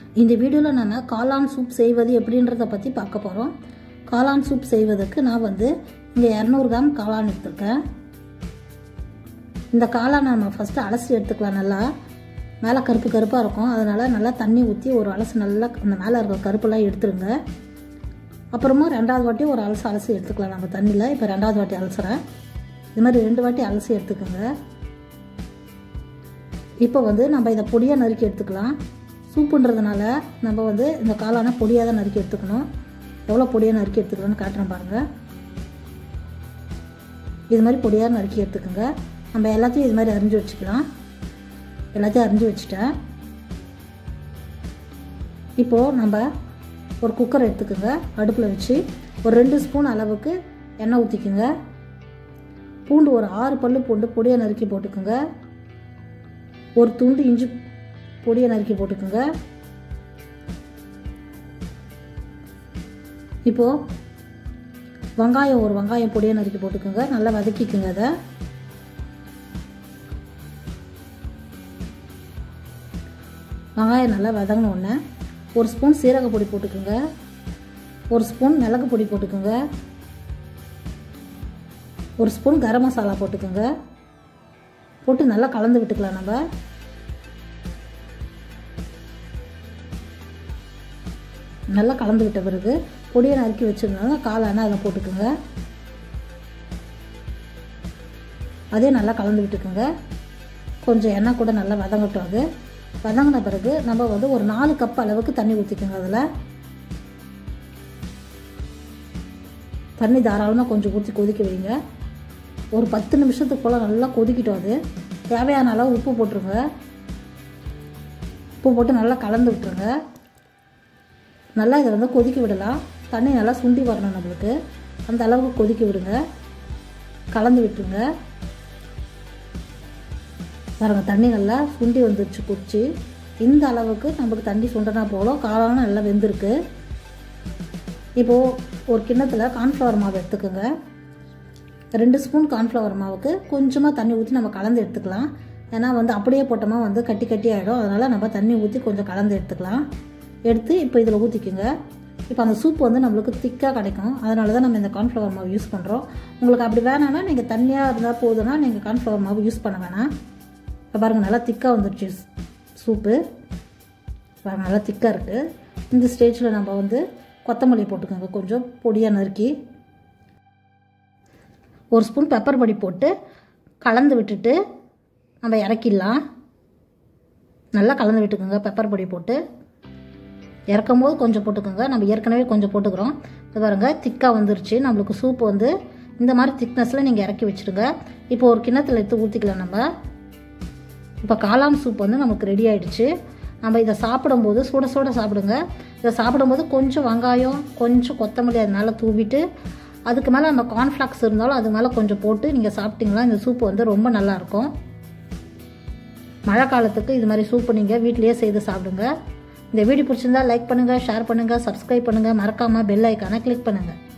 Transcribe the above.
இந்த வீடியோவில் நம்ம காளான் சூப் செய்வது எப்படின்றத பற்றி பார்க்க போகிறோம் காளான் சூப் செய்வதற்கு நான் வந்து இங்கே இரநூறு கிராம் காளான் எடுத்துருக்கேன் இந்த காளான் நம்ம ஃபஸ்ட்டு அலசி எடுத்துக்கலாம் நல்லா மேலே கருப்பு கருப்பாக இருக்கும் அதனால் நல்லா தண்ணி ஊற்றி ஒரு அலசு நல்லா அந்த மேலே இருக்கிற கருப்பெல்லாம் எடுத்துருங்க அப்புறமா ரெண்டாவது வாட்டி ஒரு அலசு அலசி எடுத்துக்கலாம் நம்ம தண்ணியில் இப்போ ரெண்டாவது வாட்டி அலசுறேன் இது மாதிரி ரெண்டு வாட்டி அலசி எடுத்துக்கோங்க இப்போ வந்து நம்ம இதை பொடியாக நறுக்கி எடுத்துக்கலாம் சூப்புன்றதுனால நம்ம வந்து இந்த காளானை பொடியாக தான் நறுக்கி எடுத்துக்கணும் எவ்வளோ பொடியாக நறுக்கி எடுத்துக்கலாம்னு காட்டுறேன் பாருங்கள் இது மாதிரி பொடியாக நறுக்கி எடுத்துக்கோங்க நம்ம எல்லாத்தையும் இது மாதிரி அரிஞ்சு வச்சுக்கலாம் எல்லாத்தையும் அரிஞ்சு வச்சுட்டேன் இப்போது நம்ம ஒரு குக்கர் எடுத்துக்கோங்க அடுப்பில் வச்சு ஒரு ரெண்டு ஸ்பூன் அளவுக்கு எண்ணெய் ஊற்றிக்குங்க பூண்டு ஒரு ஆறு பல்லு பூண்டு பொடியாக நறுக்கி போட்டுக்கோங்க ஒரு துண்டு இஞ்சி பொடியை நறுக்கி போட்டுக்கோங்க இப்போது வெங்காயம் ஒரு வெங்காயம் பொடியை நறுக்கி போட்டுக்கோங்க நல்லா வதக்கிக்குங்க அதை வெங்காயம் நல்லா வதங்கின உடனே ஒரு ஸ்பூன் சீரக பொடி போட்டுக்கோங்க ஒரு ஸ்பூன் மிளகு பொடி போட்டுக்கோங்க ஒரு ஸ்பூன் கரம் மசாலா போட்டுக்கோங்க போட்டு நல்லா கலந்து விட்டுக்கலாம் நம்ம நல்லா கலந்து விட்ட பிறகு பொடியை நறுக்கி வச்சுருந்தாங்க காளான அதில் போட்டுக்கோங்க அதே நல்லா கலந்து விட்டுக்குங்க கொஞ்சம் எண்ணெய் கூட நல்லா வதங்கட்டும் அது வதங்கின பிறகு நம்ம வந்து ஒரு நாலு கப் அளவுக்கு தண்ணி ஊற்றிக்கோங்க அதில் தண்ணி தாராளமாக கொஞ்சம் ஊற்றி கொதிக்க வைங்க ஒரு பத்து நிமிஷத்துக்கு போல் நல்லா கொதிக்கிட்டோம் அது தேவையான அளவு உப்பு போட்டுருங்க உப்பு போட்டு நல்லா கலந்து விட்டுருங்க நல்லா இதை வந்து கொதிக்க விடலாம் தண்ணி நல்லா சுண்டி வரணும் நம்மளுக்கு அந்த அளவுக்கு கொதிக்க விடுங்க கலந்து விட்டுருங்க பாருங்கள் தண்ணி நல்லா சுண்டி வந்துருச்சு குடிச்சு இந்த அளவுக்கு நம்மளுக்கு தண்ணி சுண்டனா போலும் காளானும் நல்லா வெந்திருக்கு இப்போது ஒரு கிண்ணத்தில் கார்ன்ஃப்ளவர் மாவு எடுத்துக்கோங்க ரெண்டு ஸ்பூன் கார்ன்ஃப்ளவர் மாவுக்கு கொஞ்சமாக தண்ணி ஊற்றி நம்ம கலந்து எடுத்துக்கலாம் ஏன்னா வந்து அப்படியே போட்டோமா வந்து கட்டி கட்டி ஆகிடும் அதனால் நம்ம தண்ணி ஊற்றி கொஞ்சம் கலந்து எடுத்துக்கலாம் எடுத்து இப்போ இதில் ஊற்றிக்குங்க இப்போ அந்த சூப் வந்து நம்மளுக்கு திக்காக கிடைக்கும் அதனால தான் நம்ம இந்த கார்ன்ஃப்ளவர் மாவு யூஸ் பண்ணுறோம் உங்களுக்கு அப்படி வேணாம்னா நீங்கள் தண்ணியாக இருந்தால் போதுன்னா நீங்கள் கார்ன்ஃப்ளவர் மாவு யூஸ் பண்ண வேணாம் இப்போ பாருங்கள் நல்லா திக்காக வந்துடுச்சு சூப்பு பாருங்கள் நல்லா திக்காக இருக்குது இந்த ஸ்டேஜில் நம்ம வந்து கொத்தமல்லி போட்டுக்கோங்க கொஞ்சம் பொடியாக நறுக்கி ஒரு ஸ்பூன் பெப்பர் பொடி போட்டு கலந்து விட்டுட்டு நம்ம இறக்கிடலாம் நல்லா கலந்து விட்டுக்கோங்க பெப்பர் பொடி போட்டு இறக்கும் போது கொஞ்சம் போட்டுக்கோங்க நம்ம ஏற்கனவே கொஞ்சம் போட்டுக்கிறோம் இது பாருங்கள் திக்காக வந்துருச்சு நம்மளுக்கு சூப் வந்து இந்த மாதிரி திக்னஸில் நீங்கள் இறக்கி வச்சுருங்க இப்போ ஒரு கிண்ணத்தில் எடுத்து ஊற்றிக்கலாம் நம்ம இப்போ காளான் சூப் வந்து நமக்கு ரெடி ஆகிடுச்சு நம்ம இதை சாப்பிடும்போது சுட சுட சாப்பிடுங்க இதை சாப்பிடும்போது கொஞ்சம் வெங்காயம் கொஞ்சம் கொத்தமல்லி அது மேலே தூவிட்டு அதுக்கு மேலே நம்ம கார்ன்ஃப்ளாக்ஸ் இருந்தாலும் அது மேலே கொஞ்சம் போட்டு நீங்கள் சாப்பிட்டீங்களா இந்த சூப்பு வந்து ரொம்ப நல்லாயிருக்கும் மழை காலத்துக்கு இது மாதிரி சூப்பு நீங்கள் வீட்டிலேயே செய்து சாப்பிடுங்க இந்த வீடியோ பிடிச்சிருந்தா லைக் பண்ணுங்கள் ஷேர் பண்ணுங்கள் சப்ஸ்கிரைப் பண்ணுங்கள் மறக்காமல் பெல் ஐக்கானை கிளிக் பண்ணுங்கள்